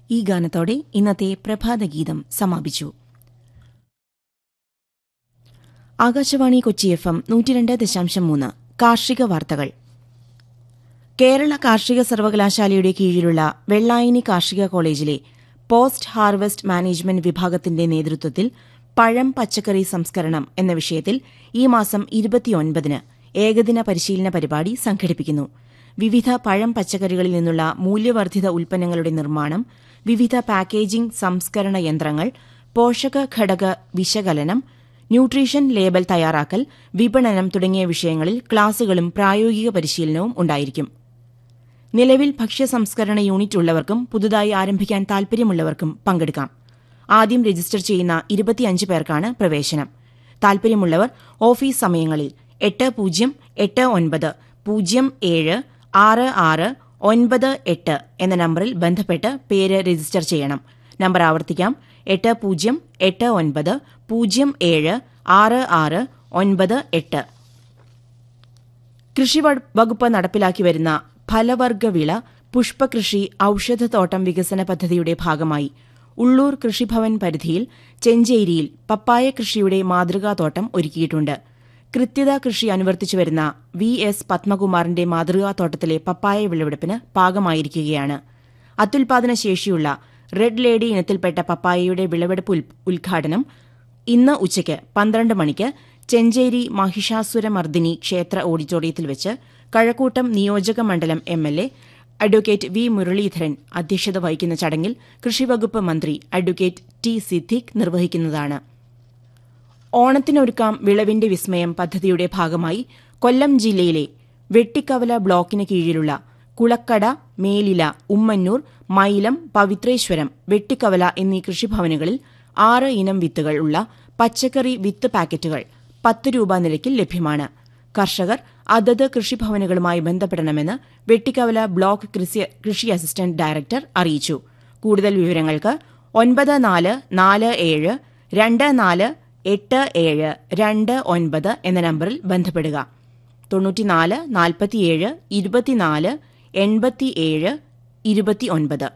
ഈ ഗാനത്തോടെ ഇന്നത്തെ പ്രഭാതഗീതം സമാപിച്ചു ആകാശവാണി കൊച്ചി എഫ് എം നൂറ്റിരണ്ട് ദശാംശം മൂന്ന് കാർഷിക വാർത്തകൾ കേരള കാർഷിക സർവകലാശാലയുടെ കീഴിലുള്ള വെള്ളായണി കാർഷിക കോളേജിലെ പോസ്റ്റ് ഹാർവസ്റ്റ് മാനേജ്മെന്റ് വിഭാഗത്തിന്റെ നേതൃത്വത്തിൽ പഴം പച്ചക്കറി സംസ്കരണം എന്ന വിഷയത്തിൽ ഈ മാസം ഇരുപത്തിയൊൻപതിന് ഏകദിന പരിശീലന പരിപാടി സംഘടിപ്പിക്കുന്നു വിവിധ പഴം പച്ചക്കറികളിൽ നിന്നുള്ള മൂല്യവർദ്ധിത ഉൽപ്പന്നങ്ങളുടെ നിർമ്മാണം വിവിധ പാക്കേജിംഗ് സംസ്കരണ യന്ത്രങ്ങൾ പോഷക ഘടക വിശകലനം ന്യൂട്രീഷൻ ലേബൽ തയ്യാറാക്കൽ വിപണനം തുടങ്ങിയ വിഷയങ്ങളിൽ ക്ലാസുകളും പ്രായോഗിക പരിശീലനവും ഉണ്ടായിരിക്കും നിലവിൽ ഭക്ഷ്യ സംസ്കരണ യൂണിറ്റ് ഉള്ളവർക്കും പുതുതായി ആരംഭിക്കാൻ താൽപര്യമുള്ളവർക്കും പങ്കെടുക്കാം ആദ്യം രജിസ്റ്റർ ചെയ്യുന്ന ഇരുപത്തിയഞ്ച് പേർക്കാണ് പ്രവേശനം താൽപര്യമുള്ളവർ ഓഫീസ് സമയങ്ങളിൽ എട്ട് പൂജ്യം എട്ട് ഒൻപത് പൂജ്യം ഏഴ് ആറ് ആറ് ഒൻപത് എട്ട് എന്ന നമ്പറിൽ ബന്ധപ്പെട്ട് പേര് രജിസ്റ്റർ ചെയ്യണം നമ്പർ ആവർത്തിക്കാം എട്ട് പൂജ്യം എട്ട് ഒൻപത് പൂജ്യം ഏഴ് ആറ് ആറ് ഒൻപത് എട്ട് കൃഷി വകുപ്പ് നടപ്പിലാക്കി വരുന്ന ഫലവർഗ വിള പുഷ്പകൃഷി ഔഷധത്തോട്ടം വികസന പദ്ധതിയുടെ ഭാഗമായി ഉള്ളൂർ കൃഷിഭവൻ പരിധിയിൽ ചെഞ്ചേരിയിൽ പപ്പായ കൃഷിയുടെ മാതൃകാത്തോട്ടം ഒരുക്കിയിട്ടുണ്ട് കൃത്യത കൃഷി അനുവർത്തിച്ചു വരുന്ന വി എസ് പത്മകുമാറിന്റെ മാതൃകാത്തോട്ടത്തിലെ പപ്പായ വിളവെടുപ്പിന് പാകമായിരിക്കുകയാണ് അത്യുൽപാദന ശേഷിയുള്ള റെഡ് ലേഡി ഇനത്തിൽപ്പെട്ട പപ്പായയുടെ വിളവെടുപ്പ് ഉദ്ഘാടനം ഇന്ന് ഉച്ചയ്ക്ക് പന്ത്രണ്ട് മണിക്ക് ചെഞ്ചേരി മഹിഷാസുരമർദ്ദിനി ക്ഷേത്ര ഓഡിറ്റോറിയത്തിൽ വെച്ച് കഴക്കൂട്ടം നിയോജക മണ്ഡലം M L A advocate V Muraleedharan അധ്യക്ഷത വഹിക്കുന്ന ചടങ്ങിൽ കൃഷിവകുപ്പ് മന്ത്രി അഡ്വക്കേറ്റ് ടി സിദ്ദിഖ് നിർവഹിക്കുന്നതാണ് ഓണത്തിനൊരുക്കാം വിളവിന്റെ വിസ്മയം പദ്ധതിയുടെ ഭാഗമായി കൊല്ലം ജില്ലയിലെ വെട്ടിക്കവല ബ്ലോക്കിന് കീഴിലുള്ള കുളക്കട മേലില ഉമ്മന്നൂർ മൈലം പവിത്രേശ്വരം വെട്ടിക്കവല എന്നീ കൃഷിഭവനുകളിൽ ആറ് ഇനം വിത്തുകൾ ഉള്ള പച്ചക്കറി വിത്ത് പാക്കറ്റുകൾ പത്ത് രൂപ നിരക്കിൽ ലഭ്യമാണ് കർഷകർ അതത് കൃഷിഭവനുകളുമായി ബന്ധപ്പെടണമെന്ന് വെട്ടിക്കവല ബ്ലോക്ക് കൃഷി അസിസ്റ്റന്റ് ഡയറക്ടർ അറിയിച്ചു കൂടുതൽ വിവരങ്ങൾക്ക് ഒൻപത് നാല് നാല് ഏഴ് രണ്ട് നാല് എട്ട് ഏഴ് രണ്ട് ഒൻപത് എന്ന നമ്പറിൽ ബന്ധപ്പെടുക തൊണ്ണൂറ്റിനാല് നാൽപ്പത്തിയേഴ് ഇരുപത്തിനാല് എൺപത്തിയേഴ് ഇരുപത്തിയൊൻപത്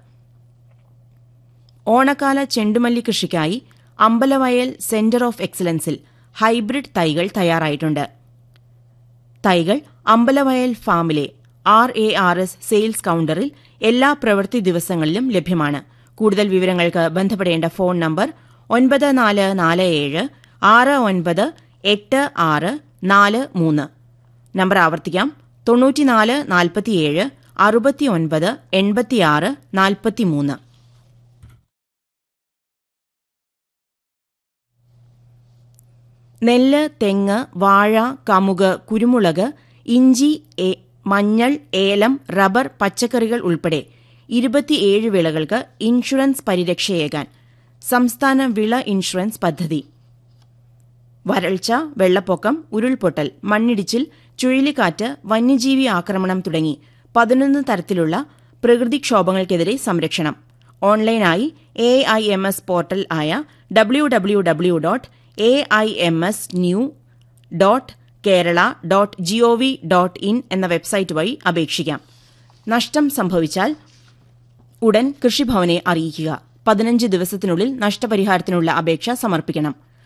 ഓണക്കാല ചെണ്ടുമല്ലി കൃഷിക്കായി അമ്പലവയൽ സെന്റർ ഓഫ് എക്സലൻസിൽ ഹൈബ്രിഡ് തൈകൾ തയ്യാറായിട്ടുണ്ട് തൈകൾ അമ്പലവയൽ ഫാമിലെ R A R S sales കൌണ്ടറിൽ എല്ലാ പ്രവൃത്തി ദിവസങ്ങളിലും ലഭ്യമാണ് കൂടുതൽ വിവരങ്ങൾക്ക് ബന്ധപ്പെടേണ്ട ഫോൺ നമ്പർ ഒൻപത് നാല് നാല് ഏഴ് ആറ് ഒൻപത് എട്ട് ആറ് നാല് മൂന്ന് നമ്പർ ആവർത്തിക്കാം തൊണ്ണൂറ്റിനാല് നാൽപ്പത്തിയേഴ് അറുപത്തിയൊൻപത് എൺപത്തിയാറ് നാൽപ്പത്തിമൂന്ന് നെല്ല് തെങ്ങ് വാഴ കമുക് കുരുമുളക് ഇഞ്ചി മഞ്ഞൾ ഏലം റബ്ബർ പച്ചക്കറികൾ ഉൾപ്പെടെ ഇരുപത്തിയേഴ് വിളകൾക്ക് ഇൻഷുറൻസ് പരിരക്ഷയേകാൻ സംസ്ഥാന വിള ഇൻഷുറൻസ് പദ്ധതി വരൾച്ച വെള്ളപ്പൊക്കം ഉരുൾപൊട്ടൽ മണ്ണിടിച്ചിൽ ചുഴലിക്കാറ്റ് വന്യജീവി ആക്രമണം തുടങ്ങി പതിനൊന്ന് തരത്തിലുള്ള പ്രകൃതിക്ഷോഭങ്ങൾക്കെതിരെ സംരക്ഷണം ഓൺലൈനായി A I M S portal ആയ W W W dot A I M S new dot Kerala dot GOV dot in എന്ന വെബ്സൈറ്റ് വഴി അപേക്ഷിക്കാം നഷ്ടം സംഭവിച്ചാൽ ഉടൻ കൃഷിഭവനെ അറിയിക്കുക പതിനഞ്ച് ദിവസത്തിനുള്ളിൽ നഷ്ടപരിഹാരത്തിനുള്ള അപേക്ഷ സമർപ്പിക്കണം